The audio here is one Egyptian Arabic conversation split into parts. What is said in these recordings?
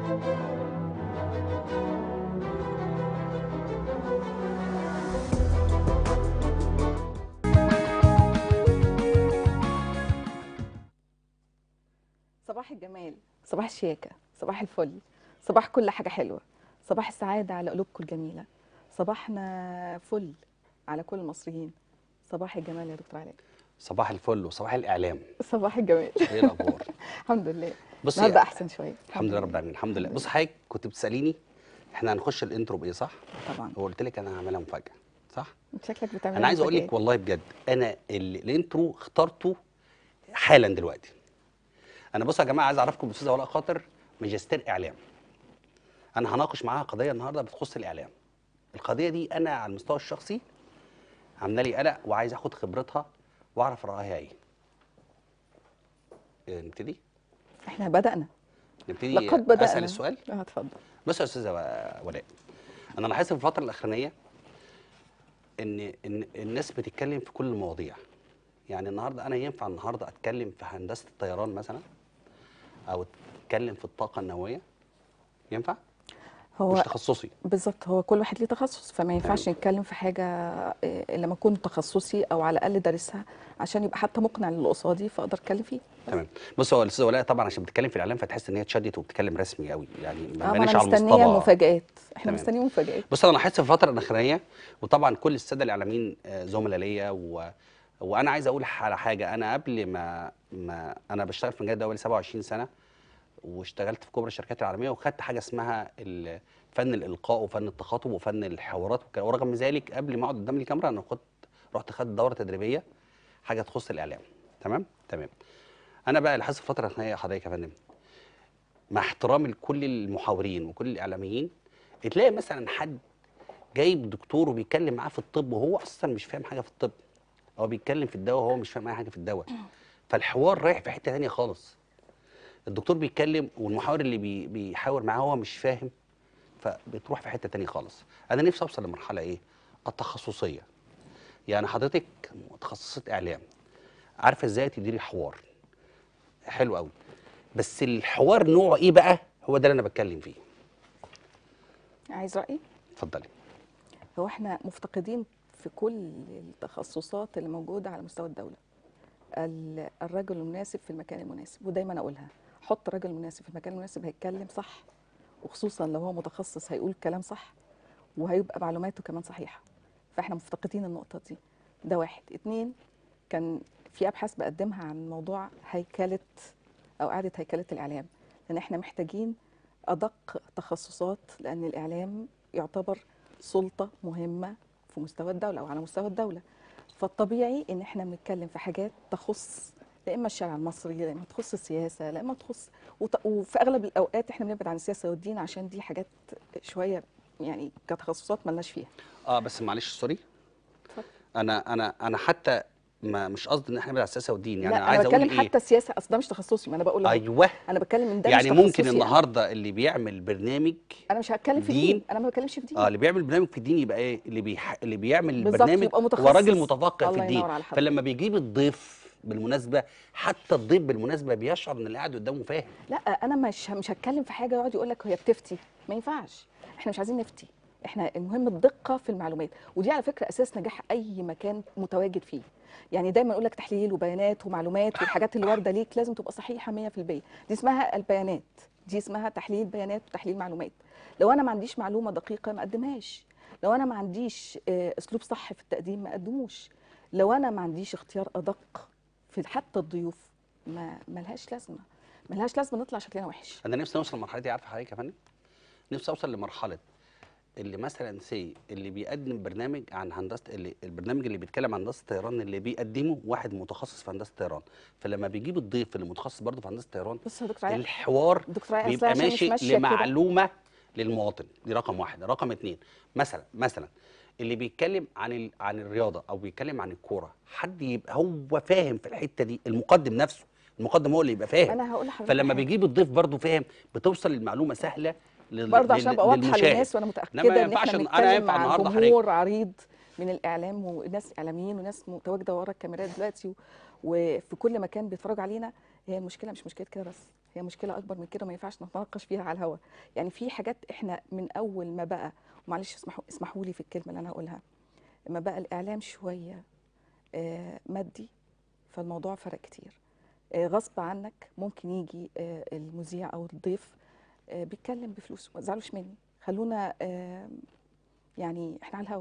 صباح الجمال صباح الشياكة صباح الفل صباح كل حاجة حلوة صباح السعادة على قلوبكم الجميلة صباحنا فل على كل المصريين صباح الجمال يا دكتور علاء صباح الفل وصباح الاعلام صباح الجمال ايه الاخبار الحمد لله بصي النهارده احسن شويه الحمد لله رب العالمين الحمد لله بص حضرتك كنت بتساليني احنا هنخش الانترو بايه صح طبعا وقلت لك انا هعملها مفاجاه صح شكلك بتعمل انا عايز اقول لك مفاجآت. والله بجد انا ال- الانترو اخترته حالا دلوقتي انا بصوا يا جماعه عايز اعرفكم باستاذه ولاء خاطر ماجستير اعلام انا هناقش معاها قضيه النهارده بتخص الاعلام القضيه دي انا على المستوى الشخصي عامله لي قلق وعايز اخد خبرتها واعرف رايها ايه إيه، نبتدي احنا بدأنا نبتدي لقد بدأنا اسال السؤال اه اتفضل بص يا استاذه و- ولاء انا لاحظت في الفتره الاخرانيه ان ان الناس بتتكلم في كل المواضيع يعني النهارده انا ينفع النهارده اتكلم في هندسه الطيران مثلا او اتكلم في الطاقه النوويه ينفع مش هو تخصصي بالظبط هو كل واحد ليه تخصص فما ينفعش نتكلم في حاجه إيه، الا لما اكون تخصصي او على الاقل دارسها عشان يبقى حتى مقنع للي قصادي فاقدر اتكلم فيه تمام بص هو الاستاذه ولاء طبعا عشان بتتكلم في الاعلام فتحس ان هي اتشدت وبتتكلم رسمي قوي يعني اه ما ما بقيناش انا على مستنيه المصطبه المفاجآت احنا تمام. مستنيين مفاجآت بص انا لاحظت في الفتره الاخرانيه وطبعا كل الساده الاعلاميين آه، زملاء ليا و... وانا عايز اقول على حاجه انا قبل ما ما انا بشتغل في مجال ده بقالي 27 سنه واشتغلت في كبرى الشركات العالميه وخدت حاجه اسمها ال- فن الالقاء وفن التخاطب وفن الحوارات وك- ورغم ذلك قبل ما اقعد قدام الكاميرا انا كنت رحت خدت دوره تدريبيه حاجه تخص الاعلام تمام تمام انا بقى لاحظت في الفتره الاخرانيه حضرتك يا فندم مع احترامي لكل المحاورين وكل الاعلاميين تلاقي مثلا حد جايب دكتور وبيتكلم معاه في الطب وهو اصلا مش فاهم حاجه في الطب هو بيتكلم في الدواء وهو مش فاهم اي حاجه في الدواء فالحوار رايح في حته تانية خالص الدكتور بيتكلم والمحاور اللي بي بيحاور معاه هو مش فاهم فبتروح في حته تانية خالص انا نفسي اوصل لمرحله ايه التخصصيه يعني حضرتك متخصصه اعلام عارفه ازاي تديري حوار حلو قوي بس الحوار نوعه ايه بقى هو ده اللي انا بتكلم فيه عايز رأيي اتفضلي هو احنا مفتقدين في كل التخصصات اللي موجوده على مستوى الدوله ال- الرجل المناسب في المكان المناسب ودايما اقولها حط الرجل المناسب في المكان المناسب هيتكلم صح وخصوصا لو هو متخصص هيقول كلام صح وهيبقى معلوماته كمان صحيحه فاحنا مفتقدين النقطه دي ده واحد اتنين كان في ابحاث بقدمها عن موضوع هيكله او اعاده هيكله الاعلام لان احنا محتاجين ادق تخصصات لان الاعلام يعتبر سلطه مهمه في مستوى الدوله او على مستوى الدوله فالطبيعي ان احنا بنتكلم في حاجات تخص لا اما الشارع المصري لا اما تخص السياسه لا اما تخص وط- وفي اغلب الاوقات احنا بنبعد عن السياسه والدين عشان دي حاجات شويه يعني كتخصصات ملناش فيها اه بس معلش سوري اتفضل. انا انا انا حتى ما مش قصدي ان احنا نبعد على السياسه والدين يعني لا عايز انا اقول بتكلم ايه حتى السياسه اصل ده مش تخصصي ما انا بقول أهو. ايوه انا بتكلم من ده يعني مش ممكن تخصصي أنا. النهارده اللي بيعمل برنامج انا مش هتكلم في دين. الدين انا ما بتكلمش في دين اه اللي بيعمل برنامج في الدين يبقى ايه اللي بيح... اللي بيعمل بالظبط، البرنامج يبقى هو متخصص. راجل متفقه في الله الدين ينور على حضرتك. فلما بيجيب الضيف بالمناسبه حتى الضيف بالمناسبه بيشعر ان اللي قاعد قدامه فاهم لا انا مش مش هتكلم في حاجه يقعد يقول لك هي بتفتي ما ينفعش احنا مش عايزين نفتي احنا المهم الدقه في المعلومات ودي على فكره اساس نجاح اي مكان متواجد فيه يعني دايما اقول لك تحليل وبيانات ومعلومات والحاجات اللي وارده ليك لازم تبقى صحيحه 100% دي اسمها البيانات دي اسمها تحليل بيانات وتحليل معلومات لو انا ما عنديش معلومه دقيقه ما اقدمهاش لو انا ما عنديش آه، اسلوب صح في التقديم ما اقدموش لو انا ما عنديش اختيار ادق في حتى الضيوف ما ملهاش لازمه ملهاش لازمه نطلع شكلنا وحش انا نفسي اوصل لمرحله دي عارفه حضرتك يا فندم نفسي اوصل لمرحله اللي مثلا سي اللي بيقدم برنامج عن هندسه اللي البرنامج اللي بيتكلم عن هندسه الطيران اللي بيقدمه واحد متخصص في هندسه الطيران فلما بيجيب الضيف اللي متخصص برضه في هندسه الطيران بص يا دكتور علاء الحوار دكتور علاء بيبقى أصل عشان مش ماشي ماشية كده. لمعلومه للمواطن دي رقم واحد رقم اتنين مثلا مثلا اللي بيتكلم عن ال... عن الرياضه او بيتكلم عن الكوره حد يبقى هو فاهم في الحته دي المقدم نفسه المقدم هو اللي يبقى فاهم انا هقول لحضرتك فلما حاجة. بيجيب الضيف برضه فاهم بتوصل المعلومه سهله لل... برضه عشان لل- ابقى واضحه للمشاهد. للناس وانا إنما متاكده ما ان ينفعش احنا إن أنا بنتكلم ينفع مع النهاردة حضرتك- جمهور عريض من الاعلام وناس اعلاميين وناس متواجده ورا الكاميرات دلوقتي و- وفي كل مكان بيتفرجوا علينا هي المشكله مش مشكله كده بس هي مشكله اكبر من كده وما ينفعش نتناقش فيها على الهواء يعني في حاجات احنا من اول ما بقى معلش اسمحوا اسمحوا لي في الكلمه اللي انا هقولها ما بقى الاعلام شويه آه، مادي فالموضوع فرق كتير آه، غصب عنك ممكن يجي آه، المذيع او الضيف آه، بيتكلم بفلوس ما تزعلوش مني خلونا آه، يعني احنا على الهوا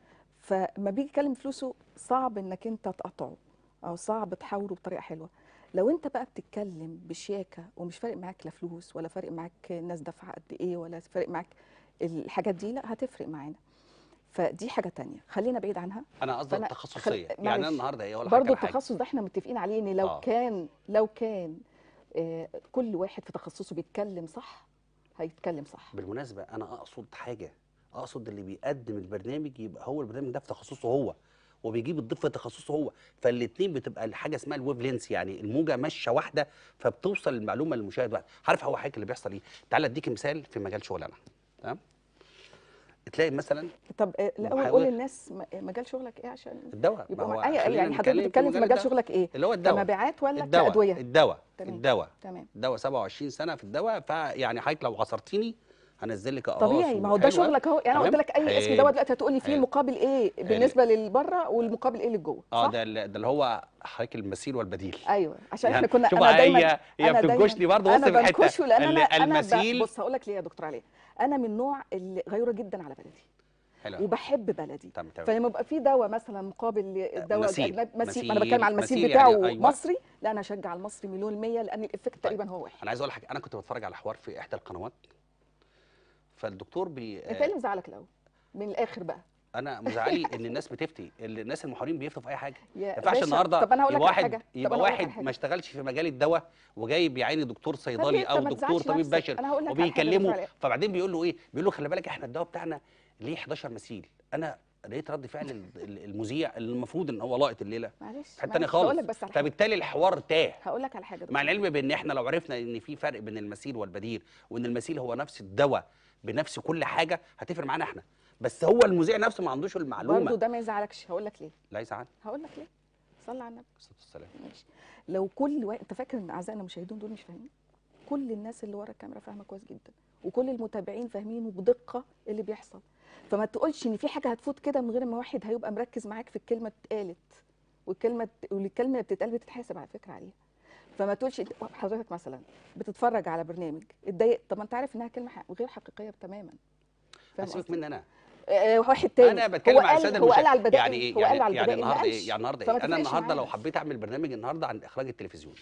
فما بيجي يتكلم فلوسه صعب انك انت تقطعه او صعب تحاوره بطريقه حلوه لو انت بقى بتتكلم بشياكه ومش فارق معاك لا فلوس ولا فارق معاك الناس دافعه قد ايه ولا فارق معاك الحاجات دي لا هتفرق معانا فدي حاجه تانية خلينا بعيد عنها انا قصدي فأنا التخصصيه خل- يعني انا معلش. النهارده ايه ولا برضو التخصص ده احنا متفقين عليه ان لو آه. كان لو كان آه، كل واحد في تخصصه بيتكلم صح هيتكلم صح بالمناسبه انا اقصد حاجه اقصد اللي بيقدم البرنامج يبقى هو البرنامج ده في تخصصه هو وبيجيب الضيف في تخصصه هو فالاثنين بتبقى الحاجه اسمها الويف لينس يعني الموجه ماشيه واحده فبتوصل المعلومه للمشاهد واحد عارف هو حضرتك اللي بيحصل ايه تعال اديك مثال في مجال شغلنا تمام تلاقي مثلا طب آه، الاول محاور. قول للناس م- مجال شغلك ايه عشان الدواء يبقى ما هو أي خلينا يعني حضرتك نتكلم بتتكلم في مجال الدواء. شغلك ايه اللي هو الدواء كمبيعات ولا الدواء كادويه الدواء تمام. الدواء تمام الدواء 27 سنه في الدواء فيعني حضرتك لو عصرتيني هنزل لك اقراص طبيعي ما هو ده وحلوة. شغلك اهو يعني انا قلت تمام؟ لك اي اسم حلو. دواء دلوقتي هتقول لي فيه حلو. المقابل ايه بالنسبه للبره والمقابل ايه للجوه اه صح؟ ده ال- ده اللي هو حضرتك المثيل والبديل ايوه عشان يعني احنا كنا شوف انا دايما هي هي أنا بتنكشني دايماً- برضه بص انا في الحته بنكشه لان انا ال- انا ب- المثيل بص هقول لك ليه يا دكتور علي انا من نوع اللي غيوره جدا على بلدي حلو وبحب بلدي تمام تمام فلما يبقى في دواء مثلا مقابل لدواء مثيل. اجنبي مثيل مثيل. ما انا بتكلم على المثيل مثيل بتاعه يعني أيوة. مصري لا انا اشجع المصري مليون المية لان الافكت تقريبا هو واحد انا عايز اقول لك حاجه انا كنت بتفرج على حوار في احدى القنوات فالدكتور بي انت ايه اللي مزعلك الاول من الاخر بقى انا مزعلي ان الناس بتفتي ال- الناس المحاورين بيفتوا في اي حاجه يا ما ينفعش باشا، النهارده طب انا هقول لك يبقى على واحد حاجه طب يبقى أنا هقول لك على واحد حاجة. ما اشتغلش في مجال الدواء وجاي بيعاني دكتور صيدلي أنت او ما دكتور تزعلش طبيب نفسك. بشري أنا هقول لك على حاجة وبيكلمه دكتور علاء. فبعدين بيقول له ايه بيقول له خلي بالك احنا الدواء بتاعنا ليه 11 مثيل انا لقيت رد فعل ال- ال- المذيع اللي المفروض ان هو لاقط الليله معلش في حته تانيه معلش، هقول خالص لك بس على حاجه فبالتالي الحوار تاه هقول لك على حاجه دكتور. مع العلم بان احنا لو عرفنا ان في فرق بين المثيل والبديل وان المثيل هو نفس الدواء بنفس كل حاجه هتفرق معانا احنا بس هو المذيع نفسه ما عندوش برضه المعلومه ده ما يزعلكش هقول لك ليه لا يزعل هقول لك ليه صلي على النبي الصلاه والسلام ماشي لو كل واحد انت فاكر ان اعزائنا المشاهدين دول مش فاهمين كل الناس اللي ورا الكاميرا فاهمه كويس جدا وكل المتابعين فاهمين وبدقه اللي بيحصل فما تقولش ان في حاجه هتفوت كده من غير ما واحد هيبقى مركز معاك في الكلمه اتقالت والكلمه والكلمه اللي بتتقال بتتحاسب على فكره عليها فما تقولش انت حضرتك مثلا بتتفرج على برنامج اتضايقت طب ما انت عارف انها كلمه ح- غير حقيقيه تماما فاهم سيبك قصدي؟ مني انا آه، واحد تاني انا بتكلم هو على قال الساده هو قال المشاهدين. على البدائل يعني ايه هو يعني, قال على يعني البدائل ما النهارده ايه قالش. يعني النهارده فما ايه انا تفرقش النهارده لو معايا. حبيت اعمل برنامج النهارده عن اخراج التلفزيون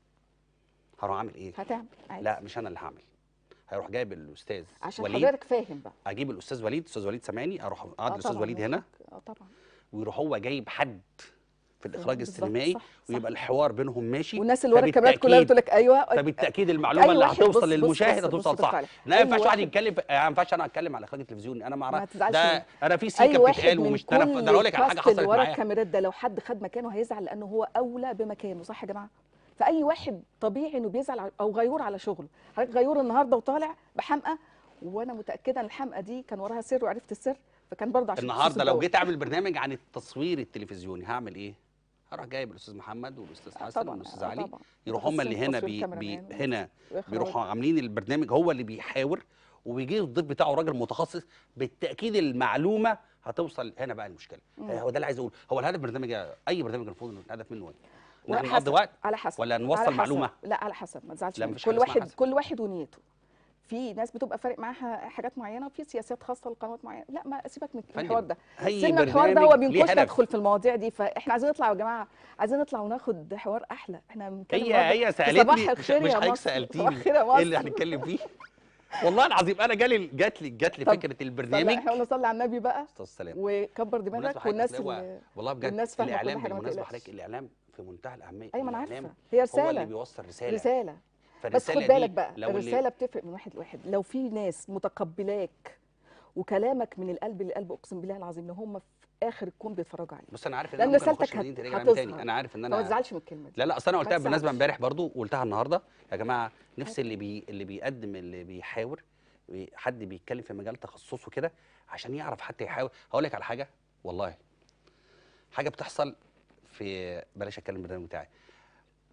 هروح اعمل ايه هتعمل عادي. لا مش انا اللي هعمل هيروح جايب الاستاذ عشان وليد حضرتك فاهم بقى اجيب الاستاذ وليد استاذ وليد سامعني اروح اقعد آه الاستاذ طبعاً، وليد هنا اه طبعا ويروح هو جايب حد في الاخراج بالظبط، السينمائي صح، صح. ويبقى الحوار بينهم ماشي والناس اللي ورا الكاميرات كلها فبالتأكيد- بتقول لك ايوه فبالتاكيد المعلومه أي اللي واحد- هتوصل بص- بص- للمشاهد بص- هتوصل بص- صح تعالى. لا ما أي ينفعش واحد واحد- يتكلم في- ما ينفعش انا اتكلم على اخراج التلفزيوني انا ما ما اعرف تزعلش ده مني. انا في اي سيكه واحد بتتقال من ومش ده انا كل ده انا اقول لك على حاجه الكاست اللي حصلت ورا معايا الكاميرات ده لو حد خد مكانه هيزعل لانه هو اولى بمكانه صح يا جماعه فاي واحد طبيعي انه بيزعل على- او غيور على شغله حضرتك غيور النهارده وطالع بحمقى وانا متاكده ان الحمقى دي كان وراها سر وعرفت السر فكان برضه عشان النهارده خصوص لو الجو. جيت اعمل برنامج عن التصوير التلفزيوني هعمل ايه هروح جايب الاستاذ محمد والاستاذ آه حسن طبعا والاستاذ آه علي طبعا يروحوا هم اللي هنا تصوير بي بي كاميرامان هنا وإخراج. بيروحوا عاملين البرنامج هو اللي بيحاور وبيجي الضيف بتاعه راجل متخصص بالتاكيد المعلومه هتوصل هنا بقى المشكله مم. هو ده اللي عايز اقوله هو الهدف برنامج اي برنامج المفروض إن الهدف منه ايه؟ ان وعلى احنا نقضي حسب- وقت على حسب ولا على نوصل حسب. معلومه لا على حسب ما تزعلش لا، مني. مفيش كل حاجة اسمها واحد حسب. كل واحد ونيته في ناس بتبقى فارق معاها حاجات معينه وفي سياسات خاصه لقنوات معينه لا ما سيبك من فندم، الحوار ده اي سيبنا من الحوار ده برنامج هو ليه بينكشنا هدف. ندخل في المواضيع دي فاحنا عايزين نطلع يا جماعه عايزين نطلع وناخد حوار احلى احنا بنتكلم هي النهاردة هي في سالتني صباح مش, الخير مش يا حضرتك مصر سالتيني صباح الخير يا ايه اللي مصر هنتكلم فيه والله العظيم انا جالي جات لي جات لي طب فكره صلي- البرنامج احنا قلنا صلي على النبي بقى استاذ سلام وكبر بالمناسبة دماغك حضرتك والناس أصل هو- اللي والله بجد والناس فاهمة كل الاعلام حاجة، ما بالمناسبه تقلقش. حضرتك الاعلام في منتهى الاهميه ايوه ما انا الإعلام عارفه هي هو اللي رساله بيوصل رساله رساله بس فالرساله خد بالك دي بقى لو اللي- الرساله بتفرق من واحد لواحد لو في ناس متقبلاك وكلامك من القلب للقلب اقسم بالله العظيم ان هم في اخر الكون بيتفرجوا عليك بص انا عارف ان لأن انا ممكن رسالتك اخش هت- مدينه تليجرام هتظهر. تاني انا عارف ان فما انا تزعلش من الكلمه دي لا لا اصل انا ما قلتها بالمناسبه تزعلش. امبارح برضو وقلتها النهارده يا جماعه نفسي اللي بي اللي بيقدم اللي بيحاور بي- حد بيتكلم في مجال تخصصه كده عشان يعرف حتى يحاور هقول لك على حاجه والله حاجه بتحصل في بلاش اتكلم البرنامج بتاعي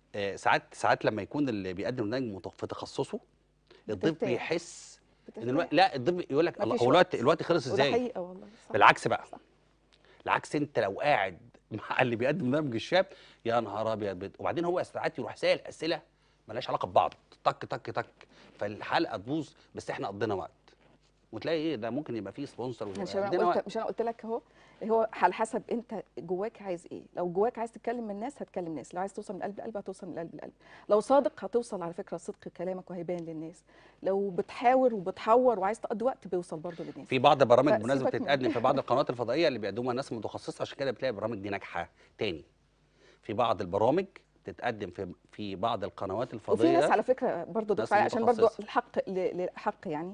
آه، ساعات ساعات لما يكون اللي بيقدم برنامج مت- في تخصصه الضيف بترتاح. بيحس ان بترتاح. الوقت لا الضيف يقول لك الله مفيش هو الوقت وقت. الوقت خلص وده ازاي حقيقه والله صح. بالعكس بقى صح. العكس انت لو قاعد مع اللي بيقدم برنامج الشاب يا نهار ابيض بت- وبعدين هو ساعات يروح سائل اسئله ملهاش علاقه ببعض تك تك تك فالحلقه تبوظ بس احنا قضينا وقت وتلاقي ايه ده ممكن يبقى فيه سبونسر مش انا وقضينا قلت وقت مش انا قلت لك اهو هو على حسب انت جواك عايز ايه لو جواك عايز تتكلم من الناس هتكلم ناس لو عايز توصل من قلب لقلب هتوصل من قلب لقلب لو صادق هتوصل على فكره صدق كلامك وهيبان للناس لو بتحاور وبتحور وعايز تقضي وقت بيوصل برضه للناس في بعض البرامج لا، بالمناسبه سيبك من- بتتقدم في بعض القنوات الفضائيه اللي بيقدموها ناس متخصصه عشان كده بتلاقي البرامج دي ناجحه تاني في بعض البرامج بتتقدم في في بعض القنوات وفي الفضائيه ناس على فكره برضه ناس دكتور علي عشان برضه متخصصة. الحق ل- للحق يعني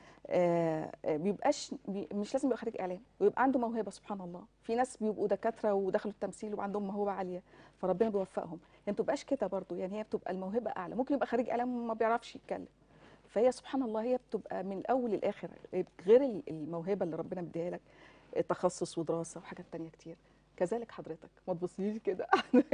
آه آه، بيبقاش بي مش لازم يبقى خريج اعلام ويبقى عنده موهبه سبحان الله في ناس بيبقوا دكاتره ودخلوا التمثيل وعندهم موهبه عاليه فربنا بيوفقهم يعني ما بتبقاش كده برضه يعني هي بتبقى الموهبه اعلى ممكن يبقى خريج اعلام وما بيعرفش يتكلم فهي سبحان الله هي بتبقى من الاول للاخر غير ال- الموهبه اللي ربنا مديها لك تخصص ودراسه وحاجات تانية كتير كذلك حضرتك ما تبصيش كده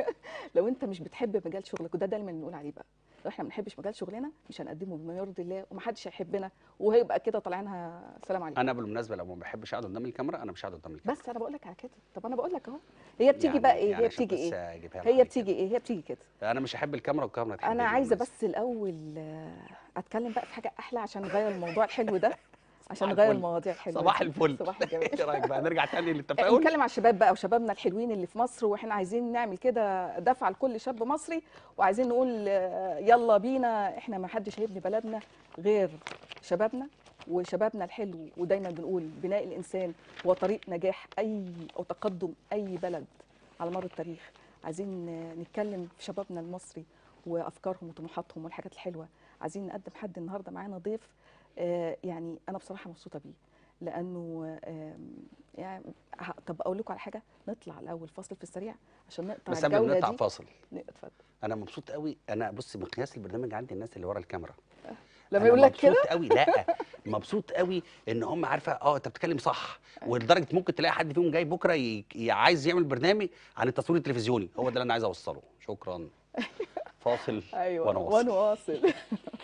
لو انت مش بتحب مجال شغلك وده دايما بنقول عليه بقى لو احنا ما بنحبش مجال شغلنا مش هنقدمه بما يرضي الله ومحدش هيحبنا وهيبقى كده طالعينها سلام عليكم انا بالمناسبه لو ما بحبش اقعد قدام الكاميرا انا مش قاعد قدام الكاميرا بس انا بقول لك على كده طب انا بقول لك اهو هي بتيجي يعني- بقى ايه يعني هي عشان بتيجي بس ايه أجيبها لك هي على بتيجي كده. ايه هي بتيجي كده انا مش هحب الكاميرا والكاميرا تحبني انا عايزه بالمناسبة. بس الاول آه، اتكلم بقى في حاجه احلى عشان نغير الموضوع الحلو ده عشان صباح نغير الفل. المواضيع الحلوه صباح دي. الفل صباح الجمال ايه رايك بقى نرجع تاني للتفاؤل نتكلم على الشباب بقى وشبابنا الحلوين اللي في مصر واحنا عايزين نعمل كده دفعه لكل شاب مصري وعايزين نقول آه، يلا بينا احنا ما حدش هيبني بلدنا غير شبابنا وشبابنا الحلو ودايما بنقول بناء الانسان هو طريق نجاح اي او تقدم اي بلد على مر التاريخ عايزين آه، نتكلم في شبابنا المصري وافكارهم وطموحاتهم والحاجات الحلوه عايزين نقدم حد النهارده معانا ضيف آه، يعني انا بصراحه مبسوطه بيه لانه آم، يعني ه- طب اقول لكم على حاجه نطلع الاول فاصل في السريع عشان نقطع بس قبل ما الجوله نطلع دي فاصل ن- اتفضل انا مبسوط قوي انا بص مقياس البرنامج عندي الناس اللي ورا الكاميرا لما أنا يقول لك كده مبسوط قوي لا مبسوط قوي ان هم عارفه اه انت بتتكلم صح ولدرجه ممكن تلاقي حد فيهم جاي بكره ي... ي- عايز يعمل برنامج عن التصوير التلفزيوني هو ده اللي انا عايز اوصله شكرا فاصل ايوه وانا واصل وانا واصل